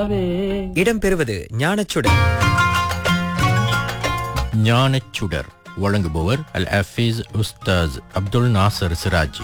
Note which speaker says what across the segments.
Speaker 1: நிலாவே
Speaker 2: இடம்பெறுவது ஞானச்சுடர்
Speaker 3: ஞானச்சுடர் வழங்குபவர் அல் ஹஃபீஸ் உஸ்தாஸ் அப்துல் நாசர் சிராஜி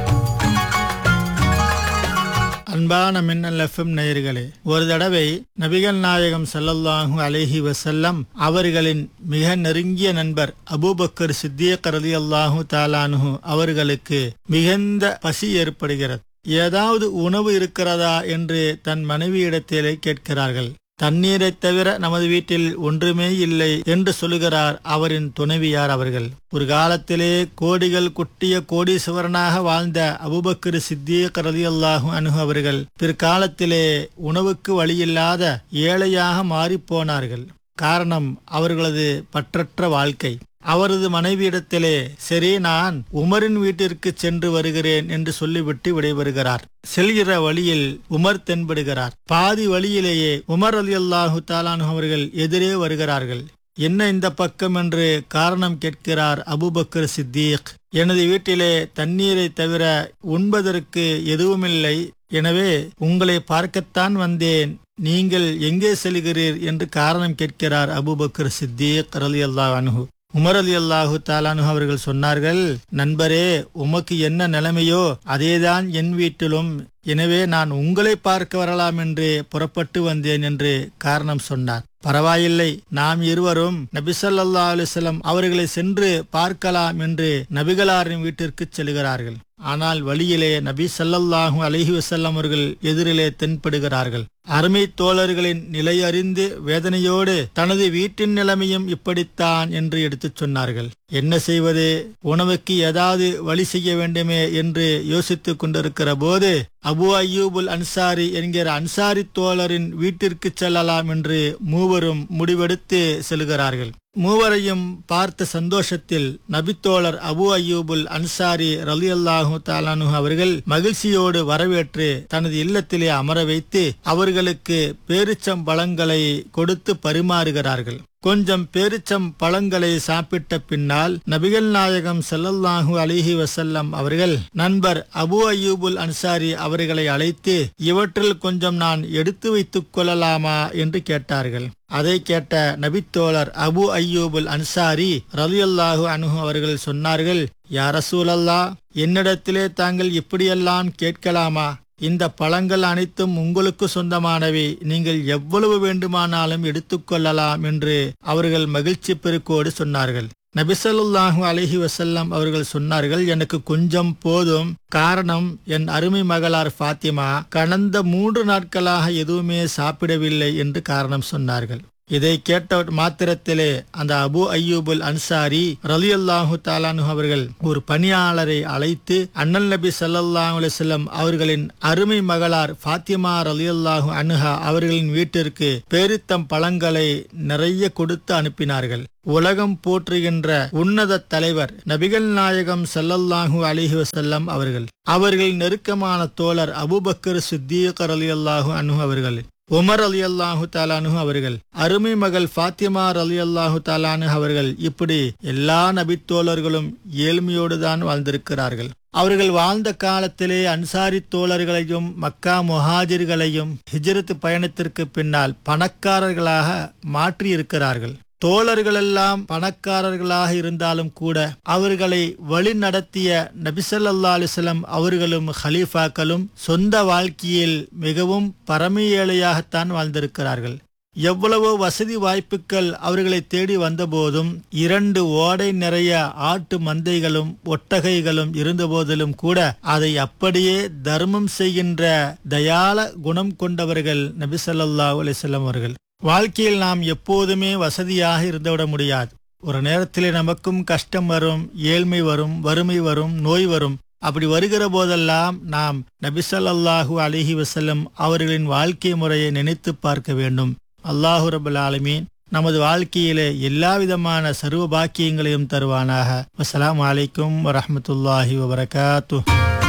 Speaker 4: அன்பான மின்னல் எஃப்எம் நேயர்களே ஒரு தடவை நபிகள் நாயகம் ஸல்லல்லாஹு அலைஹி வஸல்லம் அவர்களின் மிக நெருங்கிய நண்பர் அபூபக்கர் சித்தியக் ரலியல்லாஹு தாலானுஹு அவர்களுக்கு மிகுந்த பசி ஏற்படுகிறது ஏதாவது உணவு இருக்கிறதா என்று தன் மனைவியிடத்திலே கேட்கிறார்கள் தண்ணீரைத் தவிர நமது வீட்டில் ஒன்றுமே இல்லை என்று சொல்லுகிறார் அவரின் துணைவியார் அவர்கள் ஒரு காலத்திலே கோடிகள் குட்டிய கோடீஸ்வரனாக வாழ்ந்த அபுபக்கர் சித்தியக் ரலியல்லாஹு அன்ஹு அவர்கள் பிற்காலத்திலே உணவுக்கு வழியில்லாத ஏழையாக மாறிப் போனார்கள் காரணம் அவர்களது பற்றற்ற வாழ்க்கை அவரது மனைவியிடத்திலே சரி நான் உமரின் வீட்டிற்கு சென்று வருகிறேன் என்று சொல்லிவிட்டு விடைபெறுகிறார் செல்கிற வழியில் உமர் தென்படுகிறார் பாதி வழியிலேயே உமர் அலி அல்லாஹு தாலானு அவர்கள் எதிரே வருகிறார்கள் என்ன இந்த பக்கம் என்று காரணம் கேட்கிறார் அபுபக்கர் சித்தீக் எனது வீட்டிலே தண்ணீரை தவிர உண்பதற்கு எதுவுமில்லை எனவே உங்களை பார்க்கத்தான் வந்தேன் நீங்கள் எங்கே செல்கிறீர் என்று காரணம் கேட்கிறார் அபுபக்கர் சித்தீக் ரலி அல்லாஹ் அனுகு உமர் அலி அல்லாஹு தாலானு அவர்கள் சொன்னார்கள் நண்பரே உமக்கு என்ன நிலைமையோ அதேதான் என் வீட்டிலும் எனவே நான் உங்களை பார்க்க வரலாம் என்று புறப்பட்டு வந்தேன் என்று காரணம் சொன்னார் பரவாயில்லை நாம் இருவரும் நபிசல்லா அலுவலம் அவர்களை சென்று பார்க்கலாம் என்று நபிகளாரின் வீட்டிற்கு செல்கிறார்கள் ஆனால் வழியிலே நபி சல்லல்லாஹு அலஹி வசல்லம் அவர்கள் எதிரிலே தென்படுகிறார்கள் அருமை தோழர்களின் நிலை அறிந்து வேதனையோடு தனது வீட்டின் நிலைமையும் இப்படித்தான் என்று எடுத்துச் சொன்னார்கள் என்ன செய்வது உணவுக்கு ஏதாவது வழி செய்ய வேண்டுமே என்று யோசித்துக் கொண்டிருக்கிற போது அபு அய்யூபுல் அன்சாரி என்கிற அன்சாரி தோழரின் வீட்டிற்கு செல்லலாம் என்று மூவரும் முடிவெடுத்து செல்கிறார்கள் மூவரையும் பார்த்த சந்தோஷத்தில் நபித்தோழர் அபு அய்யூபுல் அன்சாரி ரலி அல்லாஹூ தாலானு அவர்கள் மகிழ்ச்சியோடு வரவேற்று தனது இல்லத்திலே அமர வைத்து அவர்களுக்கு பேரிச்சம் பழங்களை கொடுத்து பரிமாறுகிறார்கள் கொஞ்சம் பேரிச்சம் பழங்களை சாப்பிட்ட பின்னால் நபிகள் நாயகம் ஸல்லல்லாஹு அலிஹி வசல்லம் அவர்கள் நண்பர் அபு அய்யூபுல் அன்சாரி அவர்களை அழைத்து இவற்றில் கொஞ்சம் நான் எடுத்து வைத்துக் கொள்ளலாமா என்று கேட்டார்கள் அதை கேட்ட நபித்தோழர் அபு அய்யூபுல் அன்சாரி ரலியல்லாஹு அனுஹு அவர்கள் சொன்னார்கள் யார் ரசூலல்லா என்னிடத்திலே தாங்கள் இப்படியெல்லாம் கேட்கலாமா இந்த பழங்கள் அனைத்தும் உங்களுக்கு சொந்தமானவை நீங்கள் எவ்வளவு வேண்டுமானாலும் எடுத்துக்கொள்ளலாம் என்று அவர்கள் மகிழ்ச்சி பெருக்கோடு சொன்னார்கள் நபிசல்லாஹு அலஹி வசல்லம் அவர்கள் சொன்னார்கள் எனக்கு கொஞ்சம் போதும் காரணம் என் அருமை மகளார் ஃபாத்திமா கடந்த மூன்று நாட்களாக எதுவுமே சாப்பிடவில்லை என்று காரணம் சொன்னார்கள் இதை கேட்ட மாத்திரத்திலே அந்த அபு அய்யூபுல் அன்சாரி ரலி அல்லாஹு தாலானு அவர்கள் ஒரு பணியாளரை அழைத்து அண்ணல் நபி சல்லாஹூ அலிசல்லம் அவர்களின் அருமை மகளார் ஃபாத்திமா ரலி அல்லாஹு அனுஹா அவர்களின் வீட்டிற்கு பேரித்தம் பழங்களை நிறைய கொடுத்து அனுப்பினார்கள் உலகம் போற்றுகின்ற உன்னத தலைவர் நபிகள் நாயகம் சல்லல்லாஹூ அலிஹி வசல்லம் அவர்கள் அவர்கள் நெருக்கமான தோழர் அபுபக்கர் சித்தீக் அலி அல்லாஹு அனு அவர்கள் உமர் அலி அல்லாஹு தாலானு அவர்கள் அருமை மகள் ஃபாத்திமா அலி அல்லாஹு தாலானு அவர்கள் இப்படி எல்லா நபித்தோழர்களும் ஏழ்மையோடு தான் வாழ்ந்திருக்கிறார்கள் அவர்கள் வாழ்ந்த காலத்திலே அன்சாரி தோழர்களையும் மக்கா முஹாஜிர்களையும் ஹிஜ்ரத் பயணத்திற்கு பின்னால் பணக்காரர்களாக மாற்றி இருக்கிறார்கள் தோழர்களெல்லாம் பணக்காரர்களாக இருந்தாலும் கூட அவர்களை வழி நடத்திய நபிசல்லா அலிஸ்லம் அவர்களும் ஹலீஃபாக்களும் சொந்த வாழ்க்கையில் மிகவும் பரம ஏழையாகத்தான் வாழ்ந்திருக்கிறார்கள் எவ்வளவோ வசதி வாய்ப்புகள் அவர்களை தேடி வந்தபோதும் இரண்டு ஓடை நிறைய ஆட்டு மந்தைகளும் ஒட்டகைகளும் இருந்தபோதிலும் கூட அதை அப்படியே தர்மம் செய்கின்ற தயால குணம் கொண்டவர்கள் நபிசல்லா அலிஸ்லம் அவர்கள் வாழ்க்கையில் நாம் எப்போதுமே வசதியாக இருந்துவிட முடியாது ஒரு நேரத்திலே நமக்கும் கஷ்டம் வரும் ஏழ்மை வரும் வறுமை வரும் நோய் வரும் அப்படி வருகிற போதெல்லாம் நாம் நபிசல்லாஹூ அலிஹி வசல்லம் அவர்களின் வாழ்க்கை முறையை நினைத்து பார்க்க வேண்டும் அல்லாஹு ரபுல் ஆலமீன் நமது வாழ்க்கையிலே எல்லா விதமான சர்வ பாக்கியங்களையும் தருவானாக அஸ்லாம் வலைக்கும் வரமத்துல்லாஹி வபரகாத்து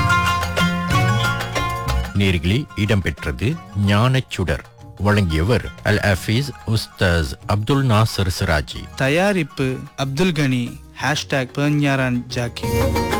Speaker 3: நேர்களே இடம்பெற்றது ஞானச்சுடர் வழங்கியவர் அல் ஹஃபீஸ் உஸ்தாஸ் அப்துல் நாசர் சிராஜி
Speaker 5: தயாரிப்பு அப்துல் கனி ஹேஷ்டாக் பெர்ஞாரான் ஜாக்கி